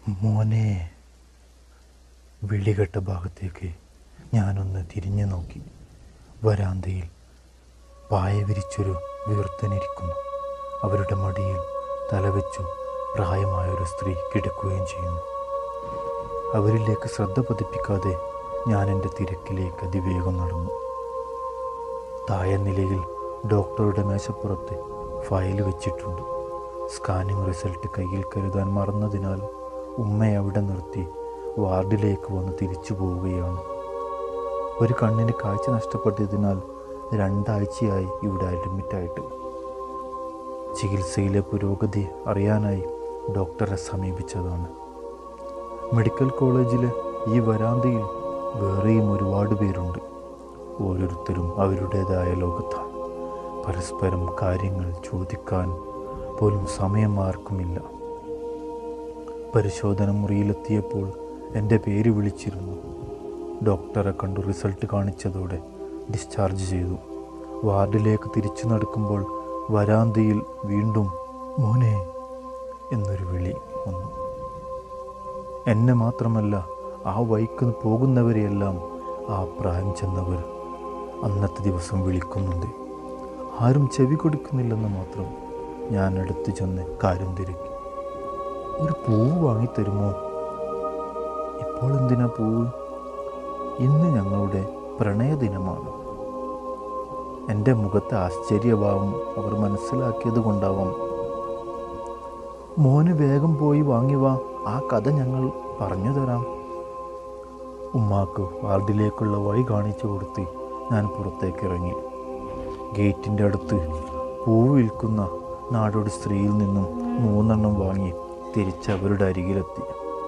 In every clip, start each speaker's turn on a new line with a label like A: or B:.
A: മോനെ വിളികെട്ട ഭാഗത്തേക്ക് ഞാനൊന്ന് തിരിഞ്ഞു നോക്കി വരാന്തയിൽ പായ വിരിച്ചൊരു വീർത്തനിരിക്കുന്നു അവരുടെ മടിയിൽ തലവെച്ചു പ്രായമായൊരു സ്ത്രീ കിടക്കുകയും ചെയ്യുന്നു അവരിലേക്ക് ശ്രദ്ധ പതിപ്പിക്കാതെ ഞാൻ എൻ്റെ തിരക്കിലേക്ക് അതിവേഗം നടന്നു താഴെ നിലയിൽ ഡോക്ടറുടെ മേശപ്പുറത്ത് ഫയൽ വെച്ചിട്ടുണ്ട് സ്കാനിംഗ് റിസൾട്ട് കയ്യിൽ കരുതാൻ മറന്നതിനാൽ ഉമ്മയെ അവിടെ നിർത്തി വാർഡിലേക്ക് വന്ന് തിരിച്ചു പോവുകയാണ് ഒരു കണ്ണിന് കാഴ്ച നഷ്ടപ്പെട്ടതിനാൽ രണ്ടാഴ്ചയായി ഇവിടെ അഡ്മിറ്റായിട്ട് ചികിത്സയിലെ പുരോഗതി അറിയാനായി ഡോക്ടറെ സമീപിച്ചതാണ് മെഡിക്കൽ കോളേജിലെ ഈ വരാന്തയിൽ വേറെയും ഒരുപാട് പേരുണ്ട് ഓരോരുത്തരും അവരുടേതായ ലോകത്താണ് പരസ്പരം കാര്യങ്ങൾ ചോദിക്കാൻ പോലും സമയം ആർക്കുമില്ല പരിശോധന മുറിയിലെത്തിയപ്പോൾ എൻ്റെ പേര് വിളിച്ചിരുന്നു ഡോക്ടറെ കണ്ടു റിസൾട്ട് കാണിച്ചതോടെ ഡിസ്ചാർജ് ചെയ്തു വാർഡിലേക്ക് തിരിച്ചു നടക്കുമ്പോൾ വരാന്തയിൽ വീണ്ടും മോനെ എന്നൊരു വിളി വന്നു എന്നെ മാത്രമല്ല ആ വൈക്ക് പോകുന്നവരെയെല്ലാം ആ പ്രായം ചെന്നവർ അന്നത്തെ ദിവസം വിളിക്കുന്നുണ്ട് ആരും ചെവി കൊടുക്കുന്നില്ലെന്ന് മാത്രം ഞാൻ അടുത്ത് ചെന്ന് കാര്യം തിരക്കി ഒരു പൂവ് വാങ്ങിത്തരുമോ ഇപ്പോൾ എന്തിനാ പൂവ് ഇന്ന് ഞങ്ങളുടെ പ്രണയദിനമാണ് എൻ്റെ മുഖത്തെ ആശ്ചര്യഭാവം അവർ മനസ്സിലാക്കിയത് കൊണ്ടാവാം മോന് വേഗം പോയി വാങ്ങി വാ ആ കഥ ഞങ്ങൾ പറഞ്ഞു തരാം ഉമ്മാക്ക് വാർഡിലേക്കുള്ള വഴി കാണിച്ചു കൊടുത്ത് ഞാൻ പുറത്തേക്ക് ഇറങ്ങി ഗേറ്റിൻ്റെ അടുത്ത് പൂവ് വിൽക്കുന്ന നാടോടി സ്ത്രീയിൽ നിന്നും മൂന്നെണ്ണം വാങ്ങി തിരിച്ച് അവരുടെ അരികിലെത്തി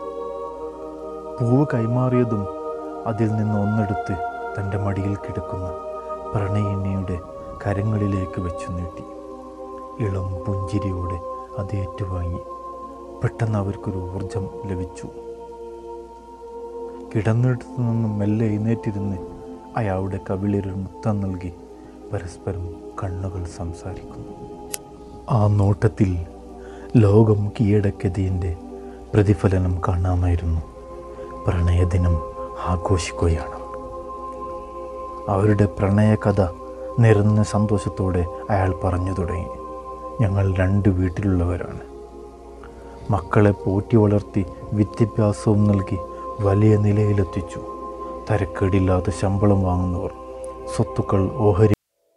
A: പൂവ് കൈമാറിയതും അതിൽ നിന്ന് ഒന്നെടുത്ത് തൻ്റെ മടിയിൽ കിടക്കുന്ന പ്രണയിനിയുടെ കരങ്ങളിലേക്ക് വെച്ചു നീട്ടി ഇളം പുഞ്ചിരിയോടെ അത് ഏറ്റുവാങ്ങി പെട്ടെന്ന് അവർക്കൊരു ഊർജം ലഭിച്ചു കിടന്നിടത്തു നിന്നും മെല്ലെ എഴുന്നേറ്റിരുന്ന് അയാളുടെ കവിളിലൊരു മുത്തം നൽകി പരസ്പരം കണ്ണുകൾ സംസാരിക്കുന്നു ആ നോട്ടത്തിൽ ലോകം കീഴടക്കിയതിൻ്റെ പ്രതിഫലനം കാണാമായിരുന്നു പ്രണയദിനം ആഘോഷിക്കുകയാണ് അവരുടെ പ്രണയകഥ നിറഞ്ഞ സന്തോഷത്തോടെ അയാൾ പറഞ്ഞു തുടങ്ങി ഞങ്ങൾ രണ്ട് വീട്ടിലുള്ളവരാണ് മക്കളെ പോറ്റി വളർത്തി വിദ്യാഭ്യാസവും നൽകി വലിയ നിലയിലെത്തിച്ചു തരക്കേടില്ലാതെ ശമ്പളം വാങ്ങുന്നവർ സ്വത്തുക്കൾ ഓഹരി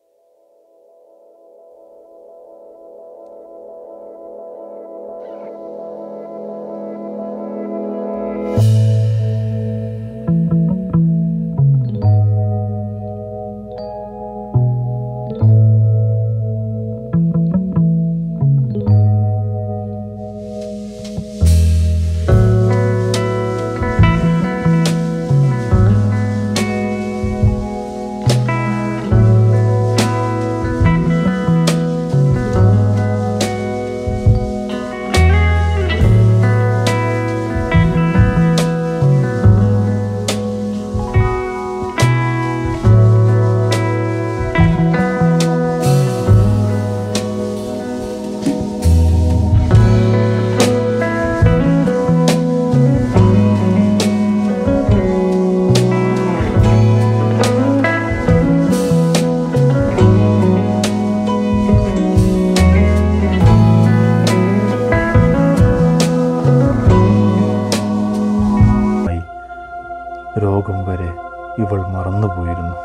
A: ആയി രോഗം വരെ ഇവൾ മറന്നുപോയിരുന്നു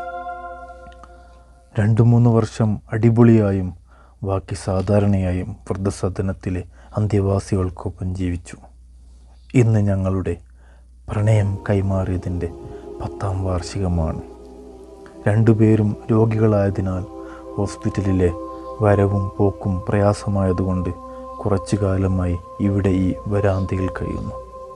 A: രണ്ടു മൂന്ന് വർഷം അടിപൊളിയായും ബാക്കി സാധാരണയായും വൃദ്ധസദനത്തിലെ അന്ത്യവാസികൾക്കൊപ്പം ജീവിച്ചു ഇന്ന് ഞങ്ങളുടെ പ്രണയം കൈമാറിയതിൻ്റെ പത്താം വാർഷികമാണ് രണ്ടുപേരും രോഗികളായതിനാൽ ഹോസ്പിറ്റലിലെ വരവും പോക്കും പ്രയാസമായതുകൊണ്ട് കുറച്ചു കാലമായി ഇവിടെ ഈ വരാന്തയിൽ കഴിയുന്നു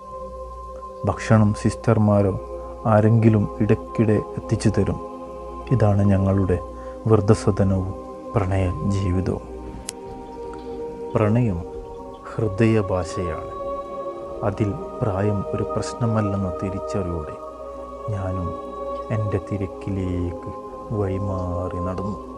A: ഭക്ഷണം സിസ്റ്റർമാരോ ആരെങ്കിലും ഇടയ്ക്കിടെ എത്തിച്ചു തരും ഇതാണ് ഞങ്ങളുടെ വൃദ്ധസദനവും പ്രണയ ജീവിതവും പ്രണയം ഹൃദയ ഭാഷയാണ് അതിൽ പ്രായം ഒരു പ്രശ്നമല്ലെന്ന തിരിച്ചറിയോടെ ഞാനും എൻ്റെ തിരക്കിലേക്ക് വഴിമാറി നടന്നു